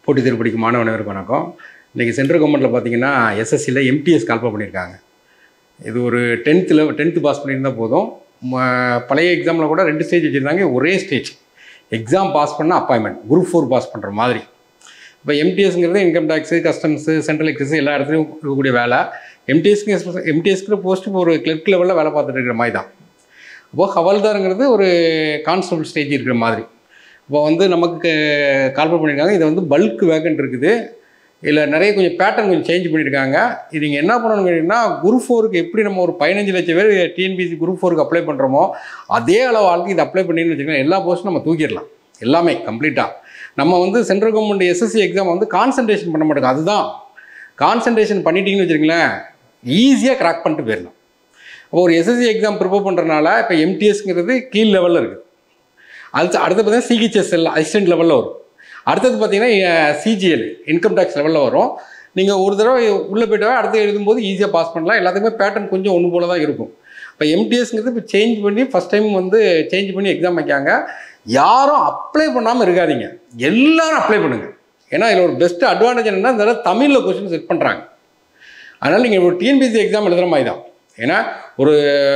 போட்டி தேர்வு படிக்கும் மாணவனவருக்கு வணக்கம் இன்றைக்கி சென்ட்ரல் கவர்மெண்ட்டில் பார்த்தீங்கன்னா எஸ்எஸ்சியில் எம்டிஎஸ் கால்ஃபர் பண்ணியிருக்காங்க இது ஒரு டென்த்தில் டென்த்து பாஸ் பண்ணியிருந்தால் போதும் ம- பழைய எக்ஸாமில் கூட ரெண்டு ஸ்டேஜ் வச்சுருந்தாங்க ஒரே ஸ்டேஜ் எக்ஸாம் பாஸ் பண்ண அப்பாயின்மெண்ட் குரூப் ஃபோர் பாஸ் பண்ணுற மாதிரி இப்போ எம்டிஎஸ்ங்கிறது income tax customs central excise எல்லா இடத்துலையும் இருக்கக்கூடிய வேலை எம்டிஎஸ்க்கு எம்டிஎஸ்க்கு போஸ்ட் இப்போ ஒரு கிளர்க் லெவலில் வேலை பார்த்துட்டு இருக்கிற மாதிரி தான் அப்போது ஹவல்தாருங்கிறது ஒரு கான்ஸ்டபிள் ஸ்டேஜ் இருக்கிற மாதிரி இப்போ வந்து நமக்கு கால்பர் பண்ணியிருக்காங்க இது வந்து பல்க் வேகன்ட் இருக்குது இதில் நிறைய கொஞ்சம் பேட்டர்ன் கொஞ்சம் சேஞ்ச் பண்ணியிருக்காங்க இது நீங்கள் என்ன பண்ணணும்னு கேட்டிங்கன்னா குரூப் ஃபோருக்கு எப்படி நம்ம ஒரு பதினஞ்சு லட்சம் பேர் டிஎன்பிசி குரூப் ஃபோருக்கு அப்ளை பண்ணுறோமோ அதே அளவு ஆளுக்கு இது அப்ளை பண்ணின்னு வச்சுக்கோங்க எல்லா போஸ்ட்டும் நம்ம தூக்கிடலாம் எல்லாமே கம்ப்ளீட்டாக நம்ம வந்து சென்ட்ரல் கவர்மெண்ட் எஸ்எஸ்சி எக்ஸாம் வந்து கான்சன்ட்ரேஷன் பண்ண மாட்டோம் அதுதான் கான்சன்ட்ரேஷன் பண்ணிட்டீங்கன்னு வச்சுருங்களேன் ஈஸியாக கிராக் பண்ணிட்டு போயிடலாம் அப்போ ஒரு எஸ்எஸ்சி எக்ஸாம் ப்ரிப்பேர் பண்ணுறதுனால இப்போ எம்டிஎஸ்ங்கிறது கீழ் லெவலில் இருக்குது அடுத்து அடுத்து பார்த்தீங்கன்னா சிஹெச்எஸ்எல் அசிஸ்டன்ட் லெவலில் வரும் அடுத்தது பார்த்தீங்கன்னா சிஜிஎல் இன்கம் டேக்ஸ் லெவலில் வரும் நீங்கள் ஒரு தடவை உள்ளே போய்ட்டு அடுத்து எழுதும்போது ஈஸியாக பாஸ் பண்ணலாம் எல்லாத்துக்குமே பேட்டர்ன் கொஞ்சம் ஒன்று போல தான் இருக்கும் இப்போ எம்டிஎஸ்ங்கிறது இப்போ சேஞ்ச் பண்ணி ஃபஸ்ட் டைம் வந்து சேஞ்ச் பண்ணி எக்ஸாம் வைக்காங்க யாரும் அப்ளை பண்ணாமல் இருக்காதீங்க எல்லாரும் அப்ளை பண்ணுங்கள் ஏன்னா இதில் ஒரு பெஸ்ட் அட்வான்டேஜ் என்னன்னா இந்த தடவை தமிழில் கொஸ்டின் செட் பண்ணுறாங்க அதனால் நீங்கள் ஒரு டிஎன்பிசி எக்ஸாம் எழுதுகிற மாதிரி தான் ஏன்னா ஒரு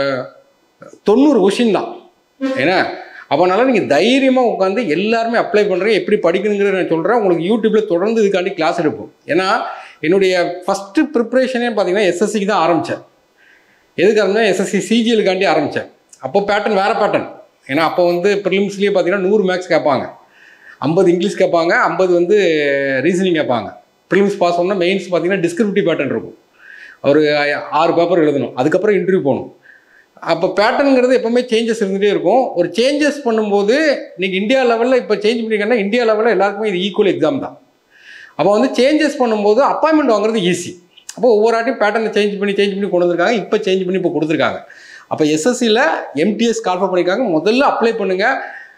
தொண்ணூறு கொஷின் தான் ஏன்னா அப்போனால நீங்கள் தைரியமாக உட்காந்து எல்லாருமே அப்ளை பண்ணுறேன் எப்படி படிக்கணுங்கிறத நான் சொல்கிறேன் உங்களுக்கு யூடியூப்பில் தொடர்ந்து இதுக்காண்டி கிளாஸ் எடுப்போம் ஏன்னா என்னுடைய ஃபஸ்ட்டு ப்ரிப்ரேஷனே பார்த்தீங்கன்னா எஸ்எஸ்சிக்கு தான் ஆரம்பித்தேன் எதுக்கு ஆரம்பிச்சா எஸ்எஸ்சி சிஜிஎலுக்காண்டி ஆரம்பித்தேன் அப்போ பேட்டர்ன் வேறு பேட்டர்ன் ஏன்னா அப்போ வந்து ப்ரிலிம்ஸ்லேயே பார்த்தீங்கன்னா நூறு மேக்ஸ் கேட்பாங்க ஐம்பது இங்கிலீஷ் கேட்பாங்க ஐம்பது வந்து ரீசனிங் கேட்பாங்க ப்ரிலிம்ஸ் பாஸ் பண்ணால் மெயின்ஸ் பார்த்தீங்கன்னா டிஸ்கிரிப்டிவ் பேட்டர்ன் இருக்கும் ஒரு ஆறு பேப்பர் எழுதணும் அதுக்கப்புறம் இன்டர்வியூ போகணும் அப்போ பேட்டர்னுங்கிறது எப்பவுமே சேஞ்சஸ் இருந்துகிட்டே இருக்கும் ஒரு சேஞ்சஸ் பண்ணும்போது நீங்கள் இந்தியா லெவலில் இப்போ சேஞ்ச் பண்ணிங்கன்னா இந்தியா லெவலில் எல்லாருக்குமே இது ஈக்குவல் எக்ஸாம் தான் அப்போ வந்து சேஞ்சஸ் பண்ணும்போது அப்பாயின்மெண்ட் வாங்குறது ஈஸி அப்போ ஒவ்வொரு ஆட்டையும் பேட்டர்னை சேஞ்ச் பண்ணி சேஞ்ச் பண்ணி கொண்டு வந்திருக்காங்க இப்போ சேஞ்ச் பண்ணி இப்போ கொடுத்துருக்காங்க அப்போ எஸ்எஸ்சியில் எம்டிஎஸ் கால்ஃபர் பண்ணியிருக்காங்க முதல்ல அப்ளை பண்ணுங்கள்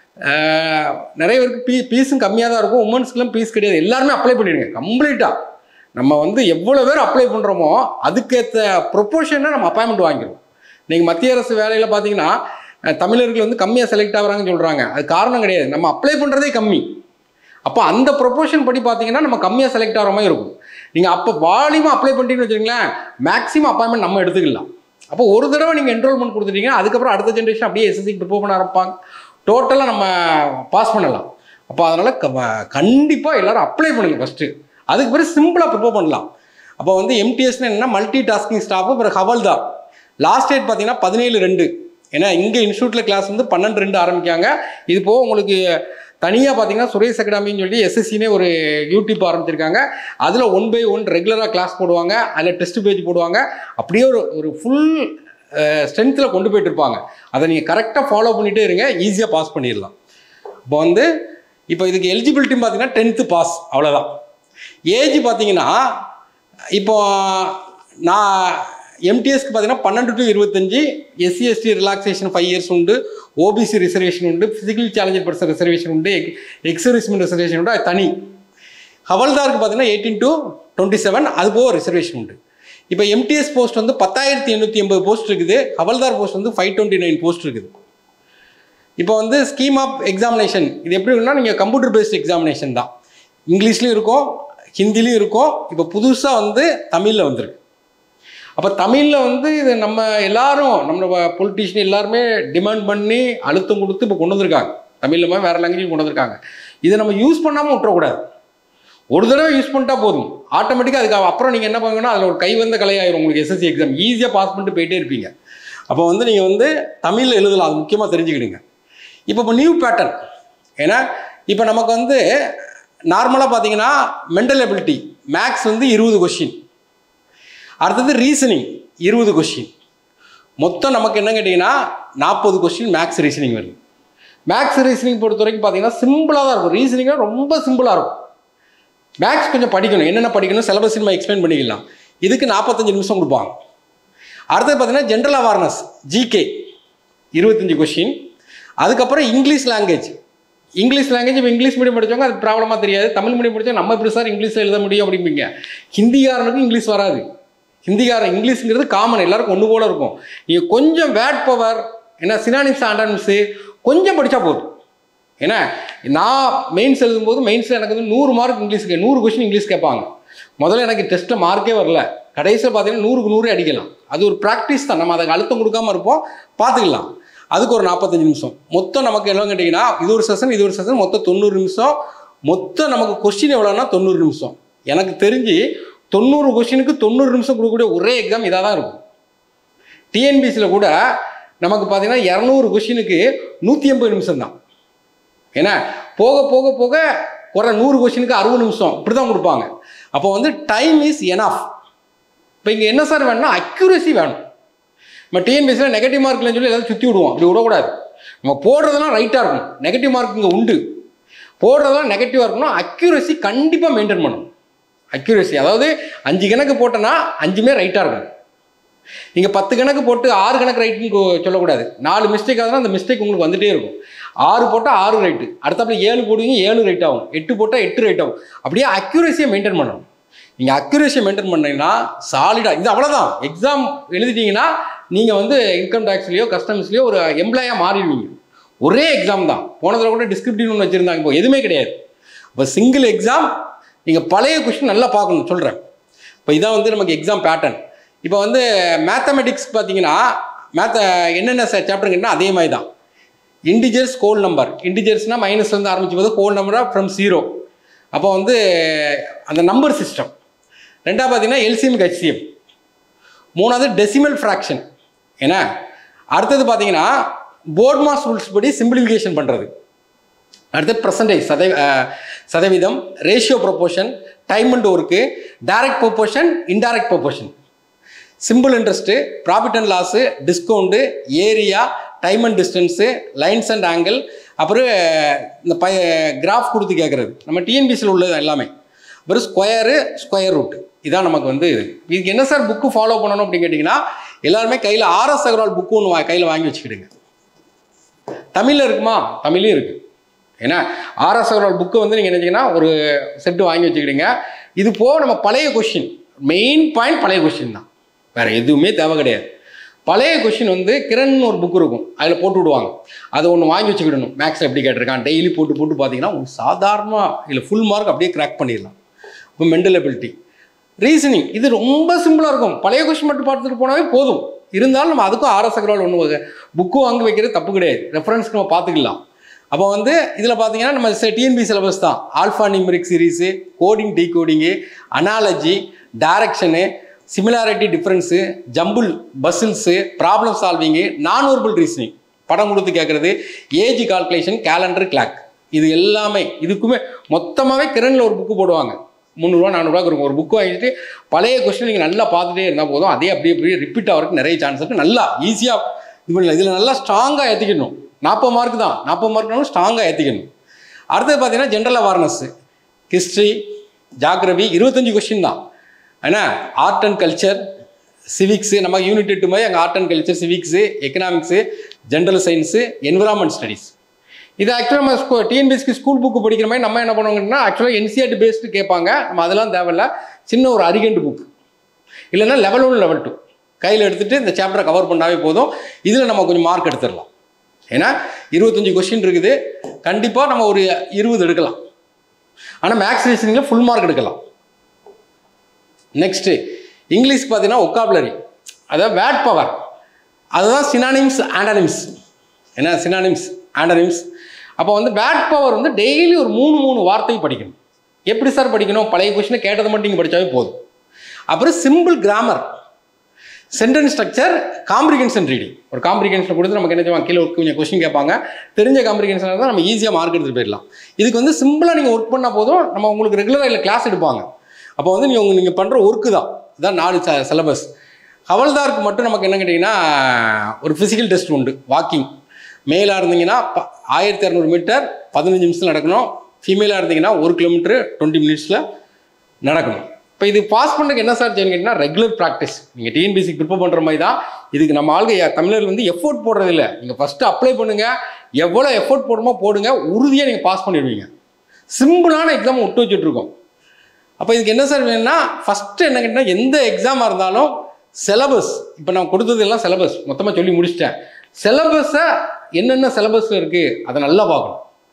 நிறைய பேருக்கு பீ ஃபீஸும் கம்மியாக தான் இருக்கும் உமன்ஸ்க்குலாம் ஃபீஸ் கிடையாது எல்லாருமே அப்ளை பண்ணிடுங்க கம்ப்ளீட்டாக நம்ம வந்து எவ்வளோ பேர் அப்ளை பண்ணுறோமோ அதுக்கேற்ற ப்ரொப்போர்ஷனை நம்ம அப்பாயின்மெண்ட் வாங்கிடுவோம் நீங்கள் மத்திய அரசு வேலையில் பார்த்தீங்கன்னா அஹ், தமிழர்கள் வந்து கம்மியாக செலக்ட் ஆகுறாங்கன்னு சொல்கிறாங்க அது காரணம் கிடையாது நம்ம அப்ளை பண்ணுறதே கம்மி அப்போ அந்த ப்ரொப்போர்ஷன் படி பார்த்தீங்கன்னா நம்ம கம்மியாக செலக்ட் ஆகிற மாதிரி இருக்கும் நீங்கள் அப்போ வால்யூமாக அப்ளை பண்ணிட்டீங்கன்னு வச்சுக்கோங்களேன் மேக்ஸிமம் அப்பாயின்மெண்ட் நம்ம எடுத்துக்கலாம் அப்போ ஒரு தடவை நீங்கள் என்ரோல்மெண்ட் கொடுத்துட்டீங்க அதுக்கப்புறம் அடுத்த ஜென்ரேஷன் அப்படியே எஸ்எஸ்சி ப்ரிப்பேர் பண்ண ஆரம்பிப்பாங்க டோட்டலாக நம்ம பாஸ் பண்ணலாம் அப்போ அதனால் கண்டிப்பாக எல்லாரும் அப்ளை பண்ணுங்கள் ஃபஸ்ட்டு அதுக்கு பிறகு சிம்பிளாக ப்ரிப்பேர் பண்ணலாம் அப்போ வந்து எம்டிஎஸ்னு என்னன்னா மல்டி டாஸ்கிங் ஸ்டாஃபு பிறகு ஹவல்தார் லாஸ்ட் டேட் பார்த்தீங்கன்னா பதினேழு ரெண்டு ஏன்னா இங்கே இன்ஸ்டியூட்டில் கிளாஸ் வந்து பன்னெண்டு ரெண்டு ஆரம்பிக்காங்க இது போக உங்களுக்கு தனியாக பார்த்தீங்கன்னா சுரேஷ் அகாடமின்னு சொல்லி எஸ்எஸ்சினே ஒரு யூடியூப் ஆரம்பிச்சிருக்காங்க அதில் ஒன் பை ஒன் ரெகுலராக கிளாஸ் போடுவாங்க அதில் டெஸ்ட் பேஜ் போடுவாங்க அப்படியே ஒரு ஒரு ஃபுல் ஸ்ட்ரென்த்தில் கொண்டு போயிட்டு இருப்பாங்க அதை நீங்கள் கரெக்டாக ஃபாலோ பண்ணிகிட்டே இருங்க ஈஸியாக பாஸ் பண்ணிடலாம் இப்போ வந்து இப்போ இதுக்கு எலிஜிபிலிட்டி பார்த்தீங்கன்னா டென்த்து பாஸ் அவ்வளோதான் ஏஜ் பார்த்தீங்கன்னா இப்போ நான் எம்டிஎஸ்க்கு பார்த்தீங்கன்னா பன்னெண்டு டு இருபத்தஞ்சி SC ST relaxation five years உண்டு ஓபிசி ரிசர்வேஷன் உண்டு ஃபிசிக்கல் சேலஞ்சர் பர்சன் ரிசர்வேஷன் உண்டு எக் எக்ஸர்விஸ்மெண்ட் ரிசர்வேஷன் உண்டு அது தனி ஹவல்தாருக்கு பார்த்தீங்கன்னா எயிட்டீன் டு டுவெண்ட்டி செவன் அது போக ரிசர்வேஷன் உண்டு இப்போ எம்டிஎஸ் போஸ்ட் வந்து பத்தாயிரத்தி எண்ணூற்றி எண்பது போஸ்ட் இருக்குது ஹவல்தார் போஸ்ட் வந்து ஃபைவ் டுவெண்ட்டி நைன் போஸ்ட் இருக்குது இப்போ வந்து ஸ்கீம் ஆஃப் எக்ஸாமினேஷன் இது எப்படி இருக்குன்னா நீங்கள் கம்ப்யூட்டர் பேஸ்ட் எக்ஸாமினேஷன் தான் இங்கிலீஷ்லையும் இருக்கும் ஹிந்திலையும் இருக்கும் இப்போ புதுசாக வந்து தமிழில் வந்திருக்கு அப்போ தமிழில் வந்து இது நம்ம எல்லாரும் நம்ம பொலிட்டீஷியன் எல்லாருமே டிமாண்ட் பண்ணி அழுத்தம் கொடுத்து இப்போ கொண்டு வந்திருக்காங்க தமிழில் மாதிரி வேறு லாங்குவேஜ் கொண்டு வந்திருக்காங்க இதை நம்ம யூஸ் பண்ணாமல் விட்டுறக்கூடாது ஒரு தடவை யூஸ் பண்ணிட்டா போதும் ஆட்டோமேட்டிக்காக அதுக்கு அப்புறம் நீங்கள் என்ன பண்ணுங்கன்னா அதில் ஒரு கைவந்த கலையாயிரும் உங்களுக்கு எஸ்எஸ்சி எக்ஸாம் ஈஸியாக பாஸ் பண்ணிட்டு போயிட்டே இருப்பீங்க அப்போ வந்து நீங்கள் வந்து தமிழில் எழுதலாம் அது முக்கியமாக தெரிஞ்சுக்கிடுங்க இப்போ இப்போ நியூ பேட்டர்ன் ஏன்னா இப்போ நமக்கு வந்து நார்மலாக பார்த்தீங்கன்னா மென்டல் எபிலிட்டி மேக்ஸ் வந்து இருபது கொஷின் அடுத்தது ரீசனிங் இருபது கொஷின் மொத்தம் நமக்கு என்ன கேட்டிங்கன்னா நாற்பது கொஷின் மேக்ஸ் ரீசனிங் வருது மேக்ஸ் ரீசனிங் பொறுத்த வரைக்கும் பார்த்தீங்கன்னா சிம்பிளாக தான் இருக்கும் ரீசனிங்காக ரொம்ப சிம்பிளாக இருக்கும் மேக்ஸ் கொஞ்சம் படிக்கணும் என்னென்ன படிக்கணும் சிலபஸ் நம்ம எக்ஸ்பிளைன் பண்ணிக்கலாம் இதுக்கு நாற்பத்தஞ்சு நிமிஷம் கொடுப்பாங்க அடுத்தது பார்த்தீங்கன்னா ஜென்ரல் அவேர்னஸ் ஜிகே இருபத்தஞ்சி கொஷின் அதுக்கப்புறம் இங்கிலீஷ் லாங்குவேஜ் இங்கிலீஷ் லாங்குவேஜ் இப்போ இங்கிலீஷ் மீடியம் படித்தவங்க அது ப்ராப்ளமாக தெரியாது தமிழ் மீடியம் படித்தவங்க நம்ம எப்படி சார் இங்கிலீஷில் எழுத முடியும் அப்படிம்பீங்க ஹிந்திக்காரனுக்கும் இங்கிலீஷ் வராது ஹிந்திக்காரன் இங்கிலீஷுங்கிறது காமன் எல்லாருக்கும் ஒன்று போல இருக்கும் நீங்கள் கொஞ்சம் வேட் பவர் என்ன சினானிம்ஸ் ஆண்டானிம்ஸு கொஞ்சம் படித்தா போதும் ஏன்னா நான் மெயின்ஸ் எழுதும்போது மெயின்ஸில் எனக்கு வந்து நூறு மார்க் இங்கிலீஷ் கே நூறு கொஸ்டின் இங்கிலீஷ் கேட்பாங்க முதல்ல எனக்கு டெஸ்ட்டில் மார்க்கே வரல கடைசியில் பார்த்தீங்கன்னா நூறுக்கு நூறு அடிக்கலாம் அது ஒரு ப்ராக்டிஸ் தான் நம்ம அதுக்கு அழுத்தம் கொடுக்காம இருப்போம் பார்த்துக்கலாம் அதுக்கு ஒரு நாற்பத்தஞ்சு நிமிஷம் மொத்தம் நமக்கு என்ன கேட்டிங்கன்னா இது ஒரு செஷன் இது ஒரு செஷன் மொத்தம் தொண்ணூறு நிமிஷம் மொத்தம் நமக்கு கொஸ்டின் எவ்வளோன்னா தொண்ணூறு நிமிஷம் எனக்கு தெரிஞ்சு தொண்ணூறு கொஸ்டினுக்கு தொண்ணூறு நிமிஷம் கொடுக்கக்கூடிய ஒரே எக்ஸாம் இதாக தான் இருக்கும் டிஎன்பிசியில் கூட நமக்கு பார்த்தீங்கன்னா இரநூறு கொஸ்டினுக்கு நூற்றி எண்பது நிமிஷம் தான் ஏன்னா போக போக போக குறை நூறு கொஸ்டினுக்கு அறுபது நிமிஷம் இப்படி தான் கொடுப்பாங்க அப்போ வந்து டைம் இஸ் எனஃப் இப்போ இங்கே என்ன சார் வேணும்னா அக்யூரசி வேணும் நம்ம டிஎன்பிசியில் நெகட்டிவ் மார்க்லன்னு சொல்லி எல்லாத்தையும் சுற்றி விடுவோம் அப்படி விடக்கூடாது நம்ம போடுறதெல்லாம் ரைட்டாக இருக்கணும் நெகட்டிவ் மார்க் இங்கே உண்டு போடுறதெல்லாம் நெகட்டிவாக இருக்கணும் அக்யூரசி கண்டிப்பாக மெயின்டைன் பண்ணணும் அக்யூரசி அதாவது அஞ்சு கணக்கு போட்டோன்னா அஞ்சுமே ரைட்டாக இருக்கணும் இங்கே பத்து கணக்கு போட்டு ஆறு கணக்கு ரைட்டுன்னு சொல்லக்கூடாது நாலு மிஸ்டேக் ஆகுதுன்னா அந்த மிஸ்டேக் உங்களுக்கு வந்துட்டே இருக்கும் ஆறு போட்டால் ஆறு ரைட்டு அடுத்தாப்புல ஏழு போடுவீங்க ஏழு ரைட் ஆகும் எட்டு போட்டால் எட்டு ரைட் ஆகும் அப்படியே அக்யூரஸியை மெயின்டைன் பண்ணணும் நீங்கள் அக்யூரஸியை மெயின்டைன் பண்ணீங்கன்னா சாலிடாக இது அவ்வளோதான் எக்ஸாம் எழுதிட்டீங்கன்னா நீங்கள் வந்து இன்கம் டேக்ஸ்லேயோ கஸ்டம்ஸ்லேயோ ஒரு எம்ப்ளாயாக மாறிடுவீங்க ஒரே எக்ஸாம் தான் போன தடவை கூட டிஸ்கிரிப்டிவ் ஒன்று வச்சுருந்தாங்க இப்போ எதுவுமே கிடையாது இப்போ சிங்கிள் எக்ஸாம் நீங்கள் பழைய கொஸ்டின் நல்லா பார்க்கணும் சொல்கிறேன் இப்போ இதான் வந்து நமக்கு எக்ஸாம் பேட்டர்ன் இப்போ வந்து மேத்தமெட்டிக்ஸ் பார்த்தீங்கன்னா மேத்த என்னென்ன சாப்டருங்கன்னா அதே மாதிரி தான் இண்டிஜர்ஸ் கோல் நம்பர் இண்டிஜர்ஸ்னால் மைனஸ்லேருந்து ஆரம்பிச்சு போது கோல் நம்பராக ஃப்ரம் ஜீரோ அப்போ வந்து அந்த நம்பர் சிஸ்டம் ரெண்டாவது பார்த்தீங்கன்னா எல்சிஎம் ஹெச்சிஎம் மூணாவது டெசிமல் ஃப்ராக்ஷன் ஏன்னா அடுத்தது பார்த்தீங்கன்னா போர்ட் மாஸ் ரூல்ஸ் படி சிம்பிளிஃபிகேஷன் பண்ணுறது அடுத்து பர்சன்டேஜ் சதவீ அஹ், சதவீதம் ratio proportion time and work direct proportion indirect proportion simple interest profit and loss discount area time and distance lines and angle அப்புறம் இந்த ப கிராஃப் கொடுத்து கேட்குறது நம்ம டிஎன்பிசியில் உள்ளது எல்லாமே அப்புறம் ஸ்கொயரு ஸ்கொயர் ரூட் இதான் நமக்கு வந்து இது இதுக்கு என்ன சார் புக்கு ஃபாலோ பண்ணணும் அப்படின்னு கேட்டிங்கன்னா எல்லாருமே கையில் ஆர்எஸ் அகர்வால் புக்கு ஒன்று வா கையில் வாங்கி வச்சுக்கிடுங்க தமிழில் இருக்குமா தமிழ்லையும் இருக்குது ஏன்னா ஆர்எஸ் அகர்வால் புக்கு வந்து நீங்கள் நினச்சிங்கன்னா ஒரு செட்டு வாங்கி வச்சுக்கிடுங்க இது போக நம்ம பழைய கொஷின் மெயின் பாயிண்ட் பழைய கொஷின் தான் வேறு எதுவுமே தேவை கிடையாது பழைய கொஷின் வந்து கிரண் ஒரு புக் இருக்கும் அதில் போட்டு விடுவாங்க அதை ஒன்று வாங்கி வச்சுக்கிடணும் மேக்ஸ் எப்படி கேட்டிருக்கான் டெய்லி போட்டு போட்டு பார்த்தீங்கன்னா உங்களுக்கு சாதாரணமாக இல்லை ஃபுல் மார்க் அப்படியே கிராக் பண்ணிடலாம் இப்போ மென்டல் எபிலிட்டி ரீசனிங் இது ரொம்ப சிம்பிளாக இருக்கும் பழைய கொஷின் மட்டும் பார்த்துட்டு போனாவே போதும் இருந்தாலும் நம்ம அதுக்கும் ஆர்எஸ் அகர்வால் ஒன்று புக்கும் வாங்கி வைக்கிறது தப்பு கிடையாது ரெஃபரன்ஸ்க்கு நம்ம பார்த்துக்கலாம் அப்போ வந்து இதில் பார்த்தீங்கன்னா நம்ம டிஎன்பி சிலபஸ் தான் alphanumeric series coding decoding analogy direction similarity difference jumble puzzles problem solving non verbal reasoning படம் கொடுத்து கேட்குறது ஏஜ் கால்குலேஷன் கேலண்டர் கிளாக் இது எல்லாமே இதுக்குமே மொத்தமாகவே கிரணில் ஒரு புக்கு போடுவாங்க முந்நூறுரூவா நானூறுரூவா இருக்கும் ஒரு புக்கு வாங்கிட்டு பழைய கொஸ்டின் நீங்கள் நல்லா பார்த்துட்டே இருந்தால் போதும் அதே அப்படியே அப்படியே ரிப்பீட் ஆகிறதுக்கு நிறைய சான்ஸ் இருக்குது நல்லா ஈஸியாக இது பண்ணலாம் இதில் நல்லா ஸ்ட்ராங்காக ஏற்றிக்கணும் நாற்பது மார்க் தான் நாற்பது மார்க்னாலும் ஸ்ட்ராங்காக ஏற்றிக்கணும் அடுத்தது பார்த்தீங்கன்னா ஜென்ரல் அவேர்னஸ் ஹிஸ்ட்ரி ஜாகிரபி இருபத்தஞ்சு கொஸ்டின் தான் ஏன்னா ஆர்ட் அண்ட் கல்ச்சர் சிவிக்ஸு நம்ம யூனிட் எட்டு மாதிரி அங்கே art and culture civics economics general science environment studies இது ஆக்சுவலாக நம்ம ஸ்கூ டிஎன்பிஎஸ்க்கு ஸ்கூல் புக்கு படிக்கிற மாதிரி நம்ம என்ன பண்ணுவோங்கன்னா ஆக்சுவலாக என்சிஆர்டி பேஸ்டு கேட்பாங்க நம்ம அதெல்லாம் தேவையில்ல சின்ன ஒரு அரிகண்ட் புக் இல்லைன்னா லெவல் ஒன் லெவல் டூ கையில் எடுத்துகிட்டு இந்த சாப்டரை கவர் பண்ணாவே போதும் இதில் நம்ம கொஞ்சம் மார்க் எடுத்துடலாம் ஏன்னா இருபத்தஞ்சி கொஸ்டின் இருக்குது கண்டிப்பாக நம்ம ஒரு இருபது எடுக்கலாம் ஆனால் மேக்ஸ் ரீசனிங்கில் ஃபுல் மார்க் எடுக்கலாம் நெக்ஸ்ட்டு இங்கிலீஷ் பார்த்தீங்கன்னா ஒக்காபுலரி அதாவது வேட் பவர் அதுதான் சினானிம்ஸ் ஆண்டனிம்ஸ் என்ன சினானிம்ஸ் ஆண்டனிம்ஸ் அப்போ வந்து வேட் பவர் வந்து டெய்லி ஒரு மூணு மூணு வார்த்தை படிக்கணும் எப்படி சார் படிக்கணும் பழைய கொஷினை கேட்டதை மட்டும் நீங்கள் படித்தாவே போதும் அப்புறம் simple grammar sentence structure comprehension reading ஒரு காம்ப்ரிகென்ஷன் கொடுத்து நமக்கு என்ன செய்வாங்க கீழே ஒரு கொஞ்சம் கொஸ்டின் கேட்பாங்க தெரிஞ்ச காம்ப்ரிகென்ஷன் தான் நம்ம ஈஸியாக மார்க் எடுத்துகிட்டு போயிடலாம் இதுக்கு வந்து சிம்பிளாக நீங்கள் ஒர்க் பண்ணால் போதும் நம்ம உங்களுக்கு ரெகுலராக இல்லை கிளாஸ் எடுப்பாங்க அப்போ வந்து நீங்கள் உங்க நீங்கள் பண்ணுற ஒர்க்கு தான் இதான் நாலு சிலபஸ் ஹவல்தாருக்கு மட்டும் நமக்கு என்ன கேட்டிங்கன்னா ஒரு ஃபிசிக்கல் டெஸ்ட் உண்டு வாக்கிங் மேலாக இருந்தீங்கன்னா ப- ஆயிரத்தி இரநூறு மீட்டர் பதினஞ்சு நிமிஷத்தில் நடக்கணும் ஃபீமேலாக இருந்தீங்கன்னா ஒரு கிலோமீட்டர் டுவெண்ட்டி மினிட்ஸில் நடக்கணும் இப்போ இது பாஸ் பண்ணுறதுக்கு என்ன சார் செய்யணும் கேட்டிங்கன்னா ரெகுலர் ப்ராக்டிஸ் நீங்கள் டிஎன்பிசிக்கு ப்ரிப்பேர் பண்ணுற மாதிரி தான் இதுக்கு நம்ம ஆளுங்க யா- தமிழர்கள் வந்து எஃபோர்ட் போடுறது இல்லை நீங்கள் ஃபஸ்ட்டு அப்ளை பண்ணுங்கள் எவ்வளோ எஃபோர்ட் போடுமோ போடுங்க உறுதியாக நீங்கள் பாஸ் பண்ணிடுவீங்க சிம்பிளான எக்ஸாம் விட்டு வச்சுட்ருக்கோம் அப்போ இதுக்கு என்ன சார் வேணும்னா ஃபஸ்ட்டு என்ன கேட்டால் எந்த எக்ஸாமாக இருந்தாலும் சிலபஸ் இப்போ நான் கொடுத்தது எல்லாம் சிலபஸ் மொத்தமாக சொல்லி முடிச்சிட்டேன் சிலபஸை என்னென்ன சிலபஸில் இருக்குது அதை நல்லா பார்க்கணும்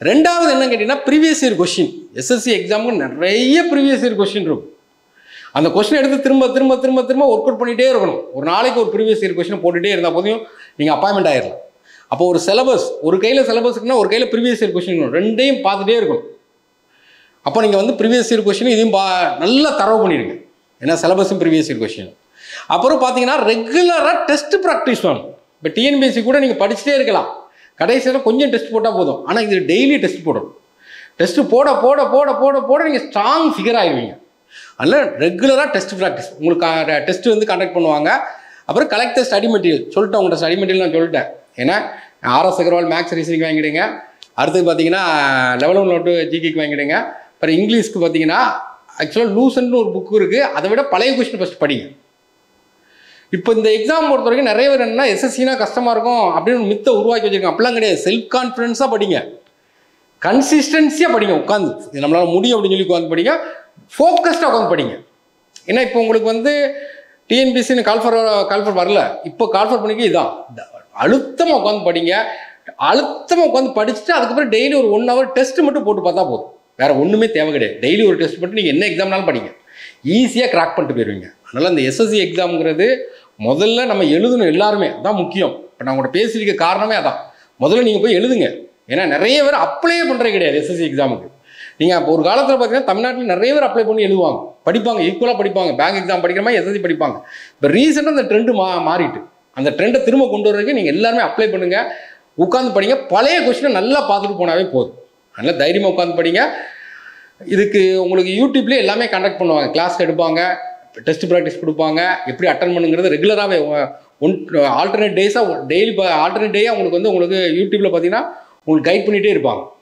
ரெண்டாவது என்ன கேட்டிங்கன்னா ப்ரீவியஸ் இயர் கொஷின் எஸ்எஸ்சி எக்ஸாமுக்கு நிறைய ப்ரீவியஸ் இயர் கொஷின் இருக்கும் அந்த கொஷின் எடுத்து திரும்ப திரும்ப திரும்ப திரும்ப ஒர்க் அவுட் பண்ணிகிட்டே இருக்கணும் ஒரு நாளைக்கு ஒரு ப்ரீவியஸ் இயர் கொஷின் போட்டுகிட்டே இருந்தால் போதையும் நீங்கள் அப்பாயின்மெண்ட் ஆயிடலாம் அப்போ ஒரு சிலபஸ் ஒரு கையில் சிலபஸ் இருக்குன்னா ஒரு கையில் ப்ரீவியஸ் இயர் கொஷின் இருக்கணும் ரெண்டையும் பார்த்துட்டே இருக்கணும் அப்போ நீங்கள் வந்து ப்ரீவியஸ் இயர் கொஷின் இதையும் பா நல்லா தரவு பண்ணிடுங்க ஏன்னா சிலபஸும் ப்ரீவியஸ் இயர் கொஷின் அப்புறம் பார்த்தீங்கன்னா ரெகுலராக டெஸ்ட் ப்ராக்டிஸ் வேணும் இப்போ டிஎன்பிஎஸ்சி கூட நீங்கள் படிச்சுட்டே இருக்கலாம் கடைசியில் கொஞ்சம் டெஸ்ட் போட்டால் போதும் ஆனால் இது டெய்லி டெஸ்ட் போடணும் டெஸ்ட்டு போட போட போட போட போட நீங்கள் ஸ்ட்ராங் ஃபிகர் ஆயிடுவீங்க அதனால் ரெகுலராக டெஸ்ட் ப்ராக்டிஸ் உங்களுக்கு டெஸ்ட் வந்து கண்டக்ட் பண்ணுவாங்க அப்புறம் கலெக்ட் ஸ்டடி மெட்டீரியல் சொல்லிட்டேன் உங்கள்கிட்ட ஸ்டடி மெட்டீரியல் நான் சொல்லிட்டேன் ஏன்னா ஆர்எஸ் அகர்வால் மேக்ஸ் ரீசனிங் வாங்கிடுங்க அடுத்தது பார்த்தீங்கன்னா லெவல் ஒன் நோட்டு ஜிகேக்கு வாங்கிடுங்க அப்புறம் இங்கிலீஷ்க்கு பார்த்தீங்கன்னா ஆக்சுவலாக லூசன்னு ஒரு புக்கு இருக்குது அதை விட பழைய கொஸ்டின் ஃபஸ்ட் படிங்க இப்போ இந்த எக்ஸாம் பொறுத்த வரைக்கும் நிறைய பேர் என்னன்னா எஸ்எஸ்சினா கஷ்டமாக இருக்கும் அப்படின்னு ஒரு மித்தை உருவாக்கி வச்சிருக்காங்க அப்படிலாம் கிடையாது செல்ஃப் கான்ஃபிடென்ஸாக படிங்க கன்சிஸ்டன்சியாக படிங்க உட்காந்து இது நம்மளால் முடியும் அப்படின்னு சொல்லி உட்காந்து படிங்க ஃபோக்கஸ்டாக உட்காந்து படிங்க ஏன்னா இப்போ உங்களுக்கு வந்து டிஎன்பிசின்னு கால்ஃபர் கால்ஃபர் வரல இப்போ கால்ஃபர் பண்ணிக்க இதான் அழுத்தமாக உட்காந்து படிங்க அழுத்தமாக உட்காந்து படிச்சுட்டு அதுக்கப்புறம் டெய்லி ஒரு ஒன் ஹவர் டெஸ்ட் மட்டும் போட்டு பார்த்தா போதும் வேற ஒன்றுமே தேவை கிடையாது டெய்லி ஒரு டெஸ்ட் மட்டும் நீங்கள் என்ன எக்ஸாம்னாலும் படிங்க ஈஸியாக கிராக் பண்ணிட்டு போயிடுவீங்க அதனால் அந்த எஸ்எஸ்சி எக்ஸாம்ங்கிறது முதல்ல நம்ம எழுதணும் எல்லாருமே அதான் முக்கியம் இப்போ நான் உங்கள்கிட்ட பேசியிருக்க காரணமே அதான் முதல்ல நீங்கள் போய் எழுதுங்க ஏன்னா நிறைய பேர் அப்ளையே பண்ணுறது கிடையாது எஸ்எஸ்சி எக்ஸாமுக்கு நீங்கள் அப்போ ஒரு காலத்தில் பார்த்தீங்கன்னா தமிழ்நாட்டில் நிறைய பேர் அப்ளை பண்ணி எழுதுவாங்க படிப்பாங்க ஈக்குவலாக படிப்பாங்க பேங்க் எக்ஸாம் படிக்கிற மாதிரி எஸ்எஸ்சி படிப்பாங்க இப்போ ரீசெண்டாக அந்த ட்ரெண்டு மா மாறிட்டு அந்த ட்ரெண்டை திரும்ப கொண்டு வர்றதுக்கு நீங்கள் எல்லாருமே அப்ளை பண்ணுங்கள் உட்காந்து படிங்க பழைய கொஸ்டினை நல்லா பார்த்துட்டு போனாவே போதும் அதனால் தைரியமாக உட்காந்து படிங்க இதுக்கு உங்களுக்கு யூடியூப்லேயே எல்லாமே கண்டக்ட் பண்ணுவாங்க கிளாஸ் எடுப்பாங்க டெஸ்ட் ப்ராக்டிஸ் கொடுப்பாங்க எப்படி அட்டன் பண்ணுங்கிறது ரெகுலராகவே ஒன் ஆல்டர்னேட் டேஸாக டெய்லி ஆல்டர்னேட் டேயாக உங்களுக்கு வந்து உங்களுக்கு யூடியூப்பில் பார்த்தீங்கன்னா உங்களுக்கு கைட் பண்ணிகிட்டே இருப்பாங்க